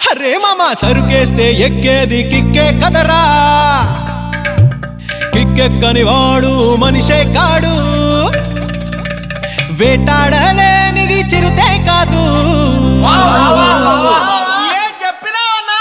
అరే మామ సరుకేస్తే ఎక్కేది కిక్కే కదరా కిక్కెక్కని వాడు మనిషే కాడు వేటాడలేనిది చిరుతే కాదు ఏం చెప్పినావన్నా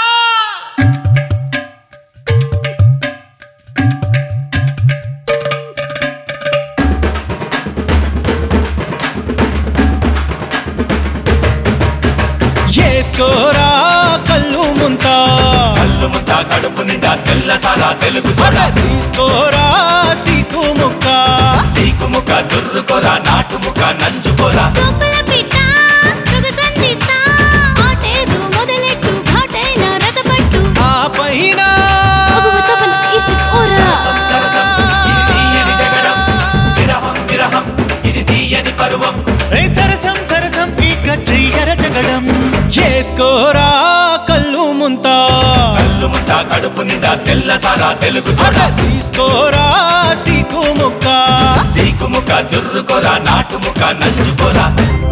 ఏసుకోరా కళ్ళు ముంత కళ్ళు ముద్ద కడుపు నిండా తెల్ల సారా తెలుగు సోడా అరే తీసుకోరా సీకు ముక్క సీకు ముఖ జుర్రుకోరా నాటు ముఖ నంచుకోరా సోకుల పిట్ట సుగసంధిస్తా ఆటేదు మొదలెట్టు ఘాటైన రసపట్టు ఆ పైన మగువతో పని తీర్చుకోరా సరసం సరసం ఇది తీయని జగడం విరహం విరహం ఇది తీయని పరువం ఏ సరసం సరసం ఇక చెయ్యర జగడం చేసుకోరా కళ్ళు ముంత కళ్ళు ముద్ద కడుపు నిండా తెల్ల సారా తెలుగు సోడా అరే తీసుకోరా సీకు ముక్క సీకు ముఖ జుర్రుకోరా నాటు ముఖ నంచుకోరా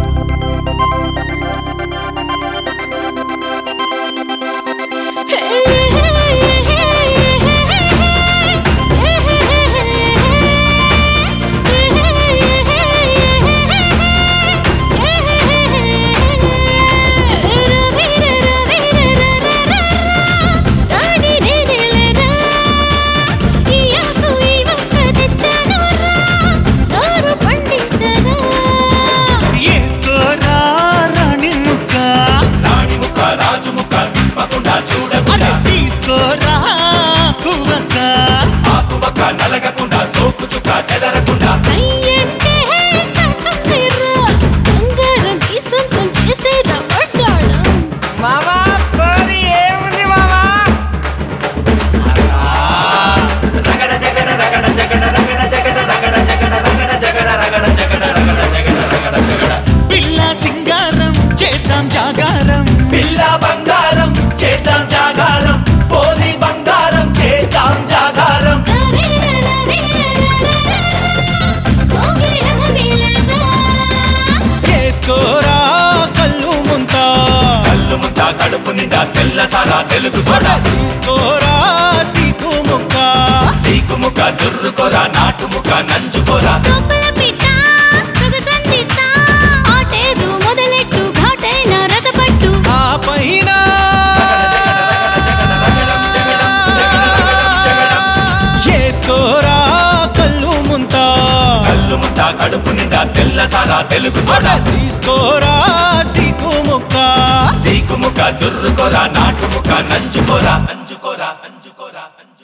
ఏసుకోరా రాణి ముక్క రాణి ముఖ రాజు ముఖ తిప్పకుండా అరే చూడకుండా తీసుకోరా కువక ఆకువక నలగకుండా సోకు చుక్క చెదరకుండా చేసేదా పడ్డాడా మామా సారీ ఏముంది మామా రగడ జగడ రగడ జగడ రగడ జగడ రగడ జగడ రగడ జగడ రగడ జగడ రగడ జగడ రగడ జగడ పిల్ల సింగారం చేద్దాం జాగారం పిల్ల బంగారం చేద్దాం జాగారం పోలి బంగారం చేద్దాం జాగారం చేసుకోరా కళ్ళు ముంత కళ్ళు ముద్ద కడుపు నిండా తెల్ల సారా తెలుగు సోడా అరే తీసుకోరా సీకు ముక్క సీకు ముఖ జుర్రుకోరా నాటు ముఖ నంచుకోరా సోకుల పిట్ట సుగసంధిస్తా ఆటేదు మొదలెట్టు ఘాటైన రసపట్టు ఆ పైన రగడ జగడ రగడ జగడ రగడం జగడం జగడ రగడం జగడం చేసుకోరా కళ్ళు ముంత కళ్ళు ముద్ద కడుపు నిండా తెల్ల సారా తెలుగు సోడా అరే తీసుకోరా సీకు ముక్క సీకు ముఖ జుర్రుకోరా నాటు ముఖ నంచుకోరా నంచుకోరా నంచుకోరా నంచుకోరా